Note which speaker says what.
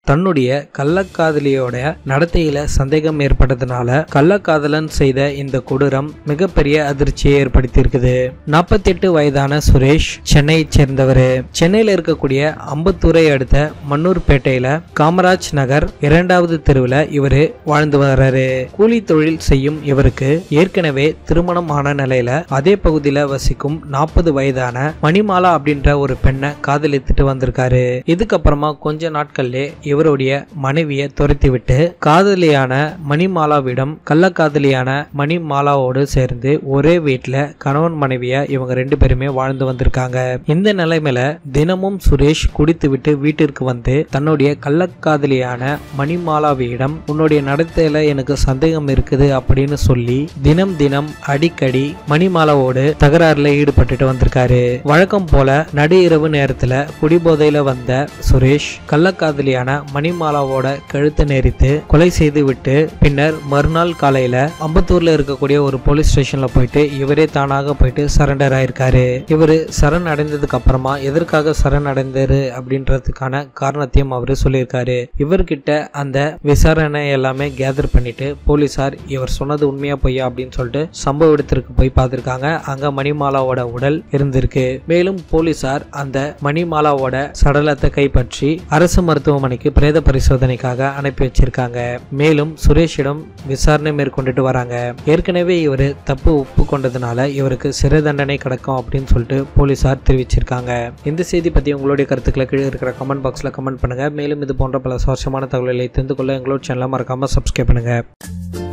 Speaker 1: தன்னுடைய கள்ளக்காதலியோட நடத்தையில சந்தேகம் ஏற்பட்டதுனால கள்ளக்காதலன் செய்த இந்த கொடூரம் மிகப்பெரிய அதிர்ச்சியை ஏற்படுத்தியிருக்குது நாற்பத்தி எட்டு வயதான சுரேஷ் சென்னையை சேர்ந்தவர் சென்னையில இருக்கக்கூடிய அம்பத்தூரை அடுத்த மன்னூர்பேட்டையில காமராஜ் நகர் இரண்டாவது தெருவில் இவரு வாழ்ந்து வர்றாரு கூலி தொழில் செய்யும் இவருக்கு ஏற்கனவே திருமணம் ஆன நிலையில அதே பகுதியில வசிக்கும் நாற்பது வயதான மணிமாலா அப்படின்ற ஒரு பெண்ணை காதலித்துட்டு வந்திருக்காரு இதுக்கப்புறமா கொஞ்ச நாட்கள்லே இவருடைய மனைவியை துரத்தி விட்டு காதலியான மணிமாலாவிடம் கள்ளக்காதலியான மணிமாலாவோடு சேர்ந்து ஒரே வீட்டுல கணவன் மனைவியா இவங்க ரெண்டு பேருமே வாழ்ந்து வந்திருக்காங்க இந்த நிலைமையில தினமும் சுரேஷ் குடித்து விட்டு வீட்டிற்கு வந்து தன்னுடைய கள்ளக்காதலியான மணிமாலாவிடம் உன்னுடைய நடத்தையில எனக்கு சந்தேகம் இருக்குது அப்படின்னு சொல்லி தினம் தினம் அடிக்கடி மணிமாலாவோடு தகராறுல ஈடுபட்டுட்டு வந்திருக்காரு வழக்கம் போல நடு இரவு நேரத்துல குடிபோதையில வந்த சுரேஷ் கள்ளக்காதலியான மணிமாலாவோட கழுத்தை நெரித்து கொலை செய்து விட்டு பின்னர் மறுநாள் காலையில அம்பத்தூர்ல இருக்கக்கூடிய ஒரு போலீஸ் ஸ்டேஷன்ல போயிட்டு இவரே தானாக போயிட்டு சரண்டர் ஆயிருக்காரு இவரு சரண் அடைந்ததுக்கு அப்புறமா எதற்காக சரண் அடைந்தாரு அப்படின்றதுக்கான காரணத்தையும் அவரு சொல்லியிருக்காரு இவர்கிட்ட அந்த விசாரணை எல்லாமே கேதர் பண்ணிட்டு போலீசார் இவர் சொன்னது உண்மையா பொய்யா அப்படின்னு சொல்லிட்டு சம்பவ இடத்திற்கு போய் பார்த்திருக்காங்க அங்க மணிமாலாவோட உடல் இருந்திருக்கு மேலும் போலீசார் அந்த மணிமாலாவோட சடலத்தை கைப்பற்றி அரசு மருத்துவமனைக்கு பிரேத பரிசோதனைக்காக அனுப்பி வச்சிருக்காங்க மேலும் சுரேஷிடம் விசாரணை மேற்கொண்டுட்டு வராங்க ஏற்கனவே இவர் தப்பு ஒப்புக்கொண்டதுனால இவருக்கு சிறை தண்டனை கிடைக்கும் அப்படின்னு சொல்லிட்டு போலீசார் தெரிவிச்சிருக்காங்க இந்த செய்தி பத்தி உங்களுடைய கருத்துக்களை கீழே இருக்கிற கமெண்ட் பாக்ஸ்ல கமெண்ட் பண்ணுங்க மேலும் இது போன்ற பல சுவாரஸ்யமான தகவல்களை தெரிந்து கொள்ள எங்களோட சேனலை மறக்காம சப்ஸ்கிரைப் பண்ணுங்க